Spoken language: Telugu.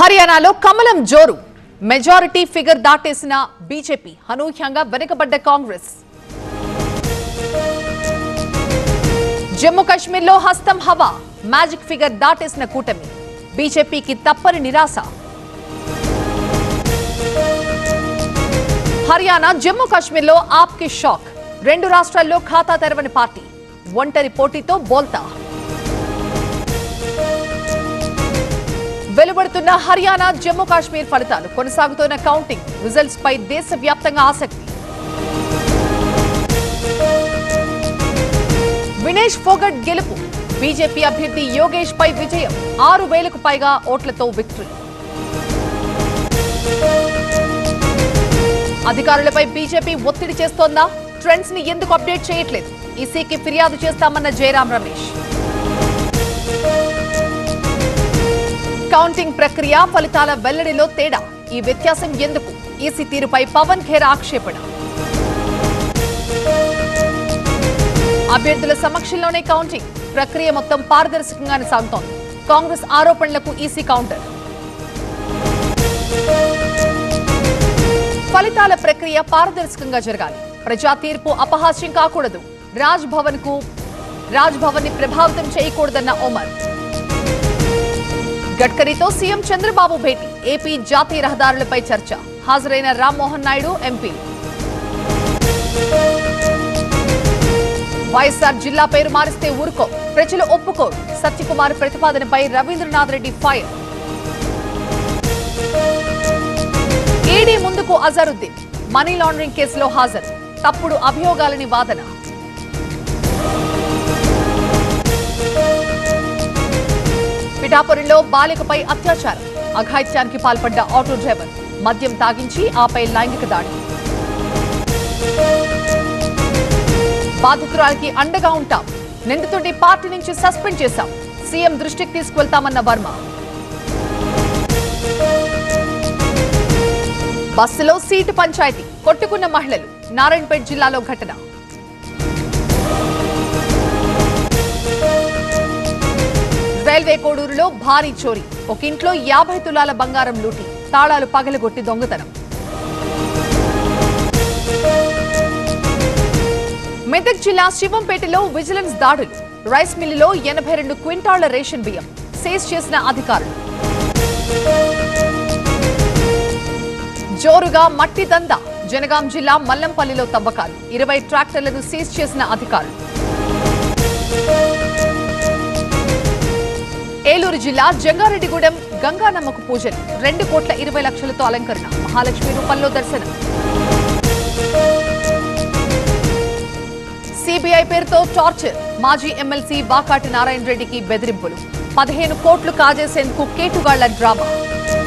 హర్యానాలో కమలం జోరు మెజారిటీ ఫిగర్ దాటేసిన బీజేపీ అనూహ్యంగా వెనుకబడ్డ కాంగ్రెస్ జమ్మూ కాశ్మీర్లో హస్తం హవా మ్యాజిక్ ఫిగర్ దాటేసిన కూటమి బీజేపీకి తప్పని నిరాశ హర్యానా జమ్మూ కాశ్మీర్లో ఆప్కి షాక్ రెండు రాష్ట్రాల్లో ఖాతా తెరవని పార్టీ ఒంటరి పోటీతో బోల్తా వెలువడుతున్న హర్యానా జమ్మూ కాశ్మీర్ ఫలితాలు కొనసాగుతున్న కౌంటింగ్ రిజల్ట్స్ పై దేశవ్యాప్తంగా ఆసక్తి వినేష్ ఫోగట్ గెలుపు బీజేపీ అభ్యర్థి యోగేష్ పై విజయం ఆరు వేలకు పైగా ఓట్లతో విక్టరీ అధికారులపై బీజేపీ ఒత్తిడి చేస్తోందా ట్రెండ్స్ ని ఎందుకు అప్డేట్ చేయట్లేదు ఈసీకి ఫిర్యాదు చేస్తామన్న జయరాం రమేష్ కౌంటింగ్ ప్రక్రియ ఫలితాల వెల్లడిలో తేడా ఈ వ్యత్యాసం ఎందుకు ఈసీ తీరుపై పవన్ ఖేర్ ఆక్షేపణ అభ్యర్థుల సమక్షంలోనే కౌంటింగ్ ప్రక్రియ మొత్తం పారదర్శకంగానే సాగుతోంది కాంగ్రెస్ ఆరోపణలకు ఈసీ కౌంటర్ ఫలితాల ప్రక్రియ పారదర్శకంగా జరగాలి ప్రజా తీర్పు అపహాస్యం కాకూడదు రాజ్ భవన్ కు రాజ్ భవన్ ని ప్రభావితం చేయకూడదన్న ఒమర్ గడ్కరీతో సీఎం చంద్రబాబు భేటీ ఏపీ జాతీయ రహదారులపై చర్చ హాజరైన రామ్మోహన్ నాయుడు ఎంపీ వైఎస్ఆర్ జిల్లా పేరు మారిస్తే ఊరుకో ప్రజలు ఒప్పుకోరు సత్యకుమార్ ప్రతిపాదనపై రవీంద్రనాథ్ రెడ్డి ఫైర్ ఈడీ ముందుకు అజరుద్దీన్ మనీ లాండరింగ్ కేసులో హాజరు తప్పుడు అభియోగాలని వాదన పిఠాపురంలో బాలికపై అత్యాచారం అఘాయిత్యానికి పాల్పడ్డ ఆటో డ్రైవర్ మద్యం తాగించి ఆపై లైంగిక దాడి బాధితురాలికి అండగా ఉంటాం నిందితుడిని పార్టీ నుంచి సస్పెండ్ చేశాం సీఎం దృష్టికి తీసుకువెళ్తామన్న వర్మ బస్సులో సీటు పంచాయతీ కొట్టుకున్న మహిళలు నారాయణపేట జిల్లాలో ఘటన రైల్వే కోడూరులో భారీ చోరీ ఒక ఇంట్లో యాభై తులాల బంగారం లూటి తాళాలు పగలగొట్టి దొంగతనం మెదక్ జిల్లా శివంపేటలో విజిలెన్స్ దాడులు రైస్ మిల్లులో ఎనభై రెండు క్వింటాళ్ల రేషన్ బియ్యం సేజ్ చేసిన అధికారులు జోరుగా మట్టి దంద జనగాం జిల్లా మల్లంపల్లిలో తవ్వకాలు ఇరవై ట్రాక్టర్లను సీజ్ చేసిన అధికారులు ఏలూరు జిల్లా జంగారెడ్డిగూడెం గంగానమ్మకు పూజలు రెండు కోట్ల ఇరవై లక్షలతో అలంకరణ మహాలక్ష్మి రూపంలో దర్శనం సిబిఐ పేరుతో టార్చర్ మాజీ ఎమ్మెల్సీ వాకాటి నారాయణ రెడ్డికి బెదిరింపులు పదిహేను కోట్లు కాజేసేందుకు కేటుగాళ్ల డ్రామా